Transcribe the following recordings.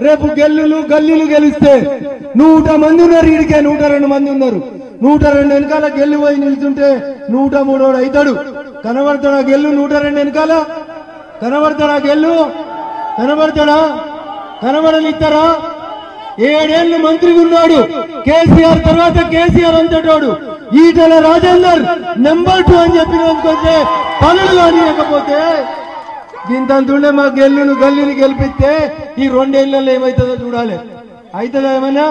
రేపు గెల్లులు గల్లీలు గెలిస్తే నూట మంది ఉన్నారు ఈడికే నూట రెండు మంది ఉన్నారు నూట రెండు వెనకాల గెల్లు పోయి నిల్చుంటే నూట మూడోడు అవుతాడు కనబడతాడా గెల్లు నూట రెండు వెనకాల కనబడతాడా గెల్లు కనబడతాడా కనబడనిస్తారా ఏడేళ్లు మంత్రిగా ఉన్నాడు కేసీఆర్ తర్వాత కేసీఆర్ అంతటోడు ఈటల రాజేందర్ నెంబర్ టూ అని చెప్పినందుకొస్తే పనులు కానియకపోతే దీంతంతుండే మా గెల్లును గల్లీని గెలిపిస్తే ఈ రెండేళ్లలో ఏమవుతుందో చూడాలి అవుతుందా ఏమన్నా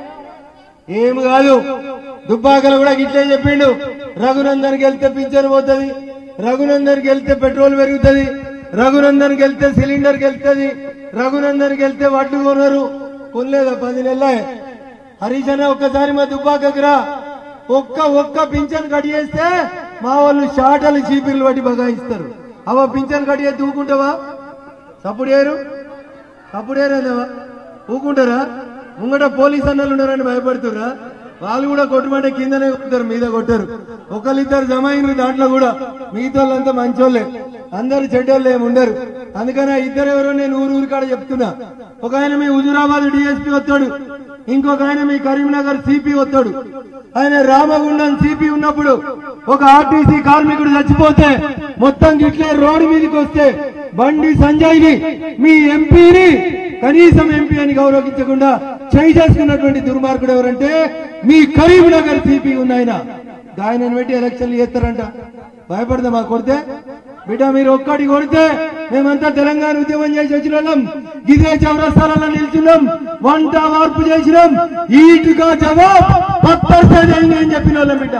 ఏం కాదు దుబ్బాకలు కూడా గిట్లే చెప్పిండు రఘునందన్ గెలిస్తే పింఛన్ పోతుంది రఘునందన్ గెలిస్తే పెట్రోల్ పెరుగుతుంది రఘునందన్ గెలిస్తే సిలిండర్ గెలుస్తుంది రఘునందన్ గెలిస్తే వడ్లు కొనరు కొనలేదా పది నెలలే హరీష్ అన్న ఒక్కసారి మా దుబ్బాకకి రా ఒక్క ఒక్క పింఛన్ కట్ చేస్తే మా వాళ్ళు షాటలు చీపిర్లు పట్టి బగాయిస్తారు అవ పింఛన్ కట్ చేసి ఊకుంటావా సప్పుడు ఏరు సప్పుడు ఏరేదేవా ఊకుంటారా ముంగట పోలీస్ అన్నలు ఉన్నారని భయపడుతురా వాళ్ళు కూడా కొట్టమంటే కిందనే కొడతారు మీద కొట్టారు ఒకళ్ళిద్దరు జమ అయినారు దాంట్లో కూడా మిగతా వాళ్ళంతా మంచోళ్ళే అందరు చెడ్డోళ్ళు ఏమి ఉండరు అందుకని ఆ ఇద్దరు ఎవరో నేను ఊరు ఊరి కాడ చెప్తున్నా ఒక ఆయన మీ హుజురాబాద్ డిఎస్పీ వస్తాడు ఇంకొక ఆయన మీ కరీంనగర్ సిపి వస్తాడు ఆయన రామగుండం సిపి ఉన్నప్పుడు ఒక ఆర్టీసీ కార్మికుడు చచ్చిపోతే మొత్తం గిట్లే రోడ్డు మీదకి వస్తే బండి సంజయ్ ని మీ ఎంపీని కనీసం ఎంపీ అని గౌరవించకుండా చేయి చేసుకున్నటువంటి దుర్మార్గుడు ఎవరంటే మీ కరీంనగర్ సిపి ఉన్నాయన ఆయనను పెట్టి ఎలక్షన్లు చేస్తారంట భయపడదామా కొడితే బిడ్డ మీరు ఒక్కటి కొడితే మేమంతా తెలంగాణ ఉద్యమం చేసి వచ్చిన వాళ్ళం గిదే చౌరస్తాలలో నిల్చున్నాం వంట మార్పు చేసినాం ఈటుగా జవాబ్ పత్తర్ చేయండి అని చెప్పిన వాళ్ళం బిడ్డ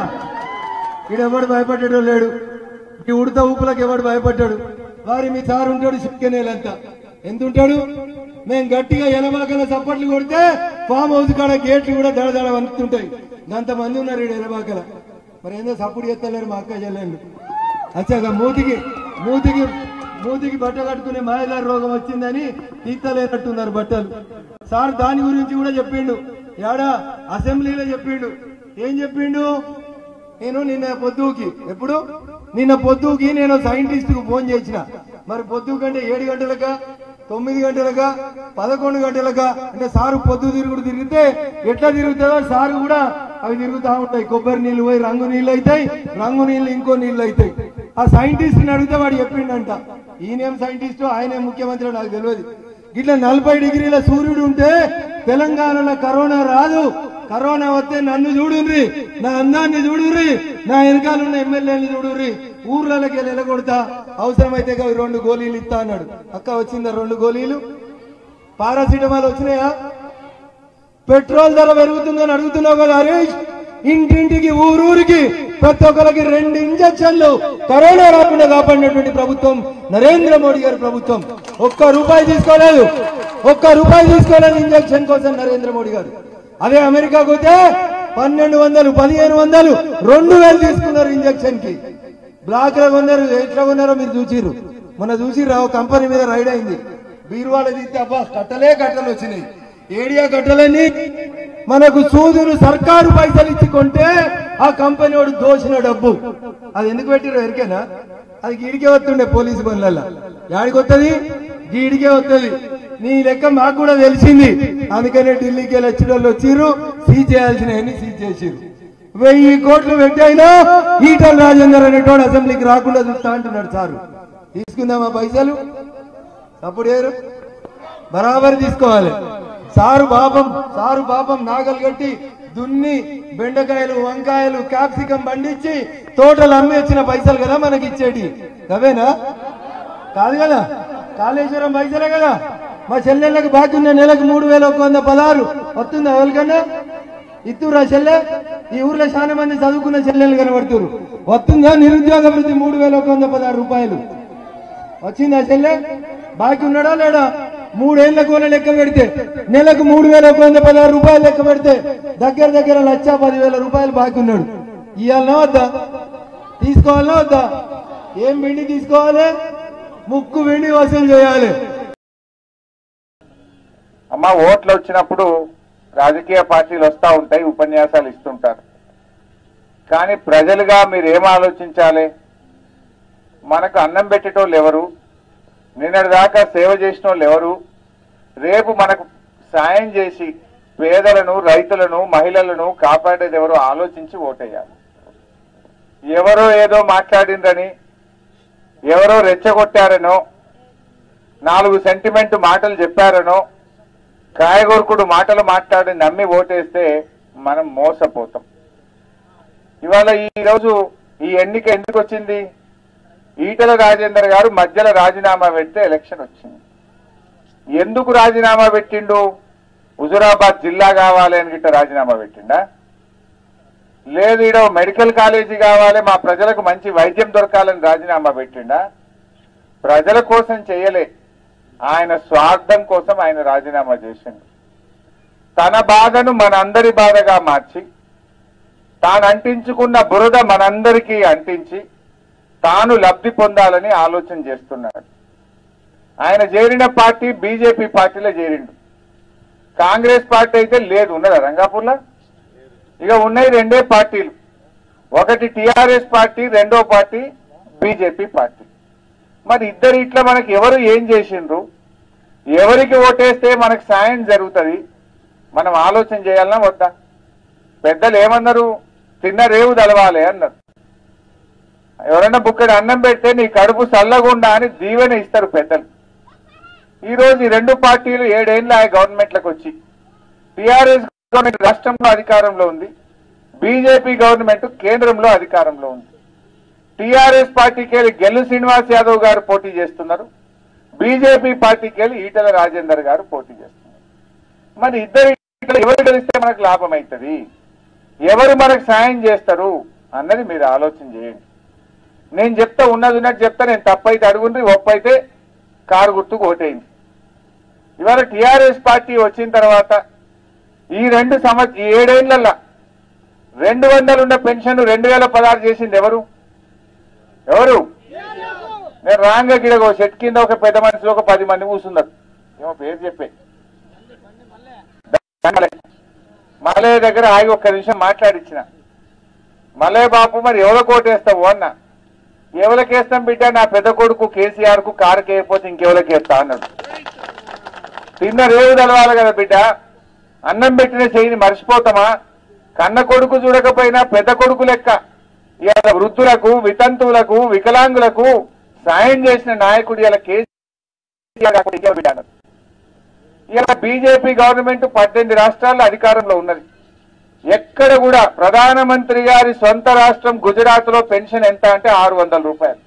ఈడెవడు భయపడ్డాడు లేడు ఈ ఉడత ఊపులకు ఎవడు భయపడ్డాడు వారి మీ సార్ ఉంటాడు చిక్కనేలంతా ఎంత ఉంటాడు మేము గట్టిగా ఎనబాకల చప్పట్లు కొడితే ఫామ్ హౌస్ కాడ గేట్లు కూడా దడదడ వణుకుతుంటాయి అంత మంది ఉన్నారు ఈడ ఎనబాకల మరి ఏందో సప్పుడు చేస్తలేరు మా అక్క చెల్లెళ్ళు అచ్చాక మూతికి మూతికి మూతికి బట్ట కట్టుకునే మాయదారి రోగం వచ్చిందని తీర్చలేనట్టున్నారు బట్టలు సార్ దాని గురించి కూడా చెప్పిండు ఏడా అసెంబ్లీలో చెప్పిండు ఏం చెప్పిండు నేను నిన్న పొద్దుకి ఎప్పుడు నిన్న పొద్దుకి నేను సైంటిస్ట్ కు ఫోన్ చేసిన మరి పొద్దు కంటే ఏడు గంటలకా తొమ్మిది గంటలకా పదకొండు గంటలకా అంటే సారు పొద్దు తిరుగుడు తిరిగితే ఎట్లా తిరుగుతుందో సారు కూడా అవి తిరుగుతా ఉంటాయి కొబ్బరి నీళ్లు పోయి రంగు నీళ్లు అవుతాయి రంగు నీళ్లు ఇంకో నీళ్లు అవుతాయి ఆ సైంటిస్ట్ ని అడిగితే వాడు చెప్పిండంట ఈయనేం సైంటిస్ట్ ఆయనేం ముఖ్యమంత్రి నాకు తెలియదు ఇట్లా నలభై డిగ్రీల సూర్యుడు ఉంటే తెలంగాణలో కరోనా రాదు కరోనా వస్తే నన్ను చూడుర్రి నా అందాన్ని చూడుర్రి నా వెనకాల ఉన్న ఎమ్మెల్యేని చూడుర్రి ఊర్లలోకి వెళ్ళి ఎలగొడతా అవసరమైతే ఇక రెండు గోళీలు ఇస్తా అన్నాడు అక్క వచ్చిందా రెండు గోళీలు పారాసిటమాల్ వచ్చినాయా పెట్రోల్ ధర పెరుగుతుందని అడుగుతున్నావు కదా హరీష్ ఇంటింటికి ఊరూరికి ప్రతి ఒక్కరికి రెండు ఇంజక్షన్లు కరోనా రాకుండా కాపాడినటువంటి ప్రభుత్వం నరేంద్ర మోడీ గారి ప్రభుత్వం ఒక్క రూపాయి తీసుకోలేదు ఒక్క రూపాయి తీసుకోలేదు ఇంజక్షన్ కోసం నరేంద్ర మోడీ గారు అదే అమెరికాకు పోతే పన్నెండు వందలు పదిహేను వందలు రెండు వేలు తీసుకున్నారు ఇంజక్షన్ కి బ్లాక్ లో కొన్నారు ఎట్లా కొన్నారో మీరు చూసిర్రు మొన్న చూసిర్రా ఒక కంపెనీ మీద రైడ్ అయింది బీరువాళ్ళ తీస్తే అబ్బా కట్టలే కట్టలు వచ్చినాయి ఏడియా కట్టలని మనకు సూదులు సర్కారు పైసలు ఇచ్చి కొంటే ఆ కంపెనీ వాడు దోచిన డబ్బు అది ఎందుకు పెట్టిరో ఎరికేనా అది గీడికే వస్తుండే పోలీసు పనులలో యాడికి వస్తుంది గీడికే వస్తుంది నీ లెక్క మాకు కూడా తెలిసింది అందుకనే ఢిల్లీకి వెళ్ళి వచ్చిన వాళ్ళు వచ్చిర్రు సీజ్ చేయాల్సినవన్నీ సీజ్ చేసిర్రు వెయ్యి కోట్లు పెట్టైనా ఈటల రాజేందర్ అనేటోడు అసెంబ్లీకి రాకుండా చూస్తా అంటున్నాడు సారు తీసుకుందామా పైసలు అప్పుడు ఏరు బరాబర్ తీసుకోవాలి సారు పాపం సారు పాపం నాగలు కట్టి దున్ని బెండకాయలు వంకాయలు క్యాప్సికం పండించి తోటలు అమ్మి వచ్చిన పైసలు కదా మనకి ఇచ్చేటి అవేనా కాదు కదా కాళేశ్వరం పైసలే కదా మా చెల్లెళ్ళకి బాకీ ఉన్న నెలకు మూడు వేల ఒక వంద పదహారు వస్తుందా ఎవరికన్నా ఇత్తురా చెల్లె ఈ ఊర్లో చాలా మంది చదువుకున్న చెల్లెలు కనబడుతురు వస్తుందా నిరుద్యోగ వృత్తి మూడు వేల ఒక వంద పదహారు రూపాయలు వచ్చిందా చెల్లె బాకీ ఉన్నాడా లేడా మూడేళ్ల కోన లెక్క పెడితే నెలకు మూడు వేల ఒక వంద పదహారు రూపాయలు లెక్క పెడితే దగ్గర దగ్గర లక్ష పదివేల రూపాయలు బాకీ ఉన్నాడు ఇవ్వాలనా వద్దా తీసుకోవాలనా వద్దా ఏం వెండి తీసుకోవాలి ముక్కు వెండి వసూలు చేయాలి అమ్మ ఓట్లు వచ్చినప్పుడు రాజకీయ పార్టీలు వస్తూ ఉంటాయి ఉపన్యాసాలు ఇస్తుంటారు కానీ ప్రజలుగా మీరు ఏం ఆలోచించాలి మనకు అన్నం పెట్టేటోళ్ళు ఎవరు నిన్నటి దాకా సేవ చేసిన వాళ్ళు ఎవరు రేపు మనకు సాయం చేసి పేదలను రైతులను మహిళలను కాపాడేది ఎవరో ఆలోచించి ఓటేయాలి ఎవరో ఏదో మాట్లాడిందని ఎవరో రెచ్చగొట్టారనో నాలుగు సెంటిమెంట్ మాటలు చెప్పారనో కాయగూరకుడు మాటలు మాట్లాడి నమ్మి ఓటేస్తే మనం మోసపోతాం ఇవాళ ఈ రోజు ఈ ఎన్నిక ఎందుకు వచ్చింది ఈటల రాజేందర్ గారు మధ్యలో రాజీనామా పెడితే ఎలక్షన్ వచ్చింది ఎందుకు రాజీనామా పెట్టిండు హుజురాబాద్ జిల్లా కావాలి అని గిట్ట రాజీనామా పెట్టిండా లేదు ఈడ మెడికల్ కాలేజీ కావాలి మా ప్రజలకు మంచి వైద్యం దొరకాలని రాజీనామా పెట్టిండా ప్రజల కోసం చేయలే ఆయన స్వార్థం కోసం ఆయన రాజీనామా చేసిండు తన బాధను మనందరి బాధగా మార్చి తాను అంటించుకున్న బురద మనందరికీ అంటించి తాను లబ్ధి పొందాలని ఆలోచన చేస్తున్నాడు ఆయన చేరిన పార్టీ బీజేపీ పార్టీలో చేరిండు కాంగ్రెస్ పార్టీ అయితే లేదు ఉన్నదా రంగాపూర్లో ఇక ఉన్నాయి రెండే పార్టీలు ఒకటి టిఆర్ఎస్ పార్టీ రెండో పార్టీ బీజేపీ పార్టీ మరి ఇద్దరు ఇట్లా మనకి ఎవరు ఏం చేసిండ్రు ఎవరికి ఓటేస్తే మనకు సాయం జరుగుతుంది మనం ఆలోచన చేయాలన్నా వద్దా పెద్దలు ఏమన్నారు తిన్న రేవు తలవాలి అన్నారు ఎవరైనా బుక్కడి అన్నం పెడితే నీ కడుపు చల్లగుండా అని దీవెన ఇస్తారు పెద్దలు ఈ రోజు ఈ రెండు పార్టీలు ఏడేళ్ల గవర్నమెంట్లకు వచ్చి టిఆర్ఎస్ గవర్నమెంట్ రాష్ట్రంలో అధికారంలో ఉంది బీజేపీ గవర్నమెంట్ కేంద్రంలో అధికారంలో ఉంది టిఆర్ఎస్ పార్టీకి వెళ్ళి గెల్లు శ్రీనివాస్ యాదవ్ గారు పోటీ చేస్తున్నారు బీజేపీ పార్టీకి వెళ్ళి ఈటల రాజేందర్ గారు పోటీ చేస్తున్నారు మరి ఇద్దరు ఇక్కడ ఎవరు గెలిస్తే మనకు లాభం అవుతుంది ఎవరు మనకు సాయం చేస్తారు అన్నది మీరు ఆలోచన చేయండి నేను చెప్తా ఉన్నది ఉన్నట్టు చెప్తా నేను తప్పైతే అడుగుండ్రి ఒప్పైతే కారు గుర్తుకు ఓటేయండి ఇవాళ టిఆర్ఎస్ పార్టీ వచ్చిన తర్వాత ఈ రెండు సంవత్సరం ఏడేళ్లలో రెండు వందలు ఉన్న పెన్షన్ రెండు వేల పదహారు చేసింది ఎవరు ఎవరు నేను రాంగ గిడగో చెట్టు కింద ఒక పెద్ద మనిషి ఒక పది మంది కూర్చున్నారు ఏమో పేరు చెప్పే మలయ దగ్గర ఆగి ఒక్క నిమిషం మాట్లాడిచ్చిన మలయ బాపు మరి ఎవరో కోటేస్తావు అన్న ఎవరికేస్తాం బిడ్డ నా పెద్ద కొడుకు కేసీఆర్ కు కారు కేయకపోతే ఇంకెవరికేస్తా అన్నాడు తిన్న రేవు తెలవాలి కదా బిడ్డ అన్నం పెట్టిన చేయిని మర్చిపోతామా కన్న కొడుకు చూడకపోయినా పెద్ద కొడుకు లెక్క ఇవాళ వృద్ధులకు వితంతువులకు వికలాంగులకు సాయం చేసిన నాయకుడు ఇలా కేసీఆర్ కాకుండా ఇంకెవరు బిడ్డ అన్నారు. ఇలా బీజేపీ గవర్నమెంట్ పద్దెనిమిది రాష్ట్రాల్లో అధికారంలో ఉన్నది ఎక్కడ కూడా ప్రధానమంత్రి గారి సొంత రాష్ట్రం గుజరాత్ లో పెన్షన్ ఎంత అంటే ఆరు వందల రూపాయలు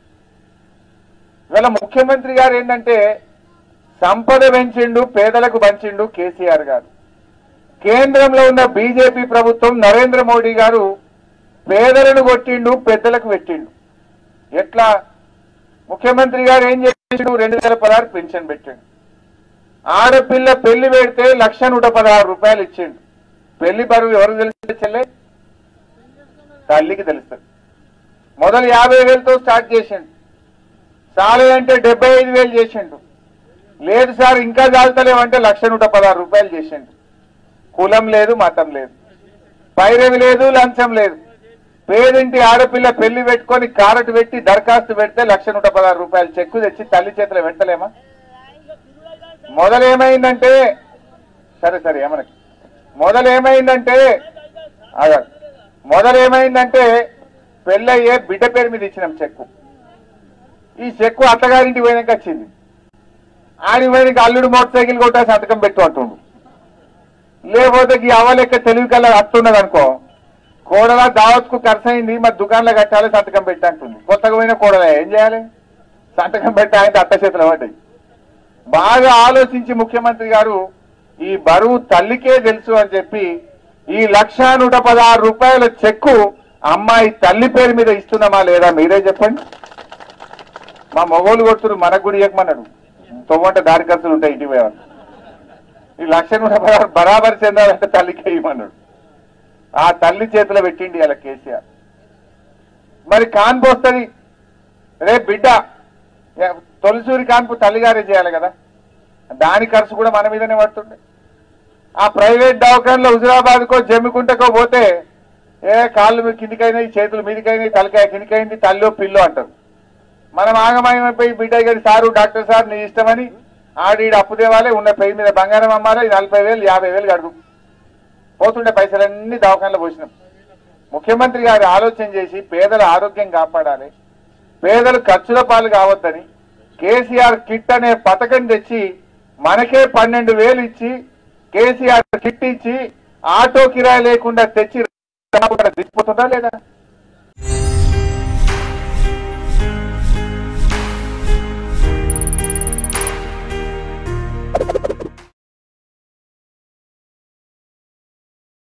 ఇవాళ ముఖ్యమంత్రి గారు ఏంటంటే సంపద పెంచిండు పేదలకు పంచిండు కేసీఆర్ గారు కేంద్రంలో ఉన్న బీజేపీ ప్రభుత్వం నరేంద్ర మోడీ గారు పేదలను కొట్టిండు పెద్దలకు పెట్టిండు ఎట్లా ముఖ్యమంత్రి గారు ఏం చేసిండు రెండు వేల పదహారు పెన్షన్ పెట్టిండు ఆడపిల్ల పెళ్లి పెడితే లక్ష నూట పదహారు రూపాయలు ఇచ్చిండు పెళ్లి బరువు ఎవరు తెలుస్తుంది చెల్లె తల్లికి తెలుస్తుంది మొదలు యాభై వేలతో స్టార్ట్ చేసిండు చాలేదంటే డెబ్బై ఐదు వేలు చేసిండు లేదు సార్ ఇంకా చాలుతలేమంటే లక్ష నూట పదహారు రూపాయలు చేసిండు కులం లేదు మతం లేదు పైరవి లేదు లంచం లేదు పేదింటి ఆడపిల్ల పెళ్లి పెట్టుకొని కారట్ పెట్టి దరఖాస్తు పెడితే లక్ష నూట పదహారు రూపాయలు చెక్కు తెచ్చి తల్లి చేతిలో పెట్టలేమా మొదలేమైందంటే సరే సరే ఏమనకి మొదలేమైందంటే అదే మొదలేమైందంటే పెళ్ళయ్యే బిడ్డ పేరు మీద ఇచ్చినాం చెక్కు ఈ చెక్కు అత్తగారింటికి పోయినాక వచ్చింది ఆడికి పోయినాక అల్లుడు మోటార్ సైకిల్ కొట్టా సంతకం పెట్టు అంటుండు లేకపోతే ఈ అవలెక్క తెలివి కల్లా అత్తున్నది అనుకో కోడల దావత్కు ఖర్చు అయింది మరి దుకాణంలో కట్టాలి సంతకం పెట్టి అంటుంది కొత్తగా పోయిన కోడల ఏం చేయాలి సంతకం పెట్టి ఆయన అత్త చేతిలో పడ్డాయి బాగా ఆలోచించి ముఖ్యమంత్రి గారు ఈ బరువు తల్లికే తెలుసు అని చెప్పి ఈ లక్ష నూట పదహారు రూపాయల చెక్కు అమ్మాయి తల్లి పేరు మీద ఇస్తున్నామా లేదా మీరే చెప్పండి మా మొగోలు కొడుతున్నారు మనకు కూడా ఇవ్వకమన్నాడు తొమ్మంటే దారి ఖర్చులు ఉంటాయి ఇంటి పోయేవాళ్ళు ఈ లక్ష నూట పదహారు బరాబరి చెందాలంటే తల్లికే ఇవ్వమన్నాడు ఆ తల్లి చేతిలో పెట్టిండి ఇలా కేసీఆర్ మరి కాన్పు వస్తుంది రే బిడ్డ ఏ, తొలిసూరి కాన్పు తల్లిగారే చేయాలి కదా దాని ఖర్చు కూడా మన మీదనే పడుతుండే ఆ ప్రైవేట్ దవాఖానలో హుజురాబాద్కో జమ్మికుంటకో పోతే ఏ కాళ్ళు మీ కిందికైనాయి చేతులు మీదికైనాయి తలకాయ కిందికైంది తల్లో పిల్లో అంటారు మనం ఆగమాయమైపోయి బిడ్డ గారి సారు డాక్టర్ సార్ నీ ఇష్టమని ఆడీడ అప్పు తేవాలి ఉన్న పెయ్యి మీద బంగారం అమ్మాలి ఈ నలభై వేలు యాభై వేలు కడుగు పోతుండే పైసలన్నీ దవాఖానలో పోసినాం ముఖ్యమంత్రి గారు ఆలోచన చేసి పేదల ఆరోగ్యం కాపాడాలి పేదలు ఖర్చుల పాలు కావద్దని కేసీఆర్ కిట్ అనే పథకం తెచ్చి మనకే పన్నెండు వేలు ఇచ్చి కేసీఆర్ కిట్ ఇచ్చి ఆటో కిరాయి లేకుండా తెచ్చి దిగిపోతుందా లేదా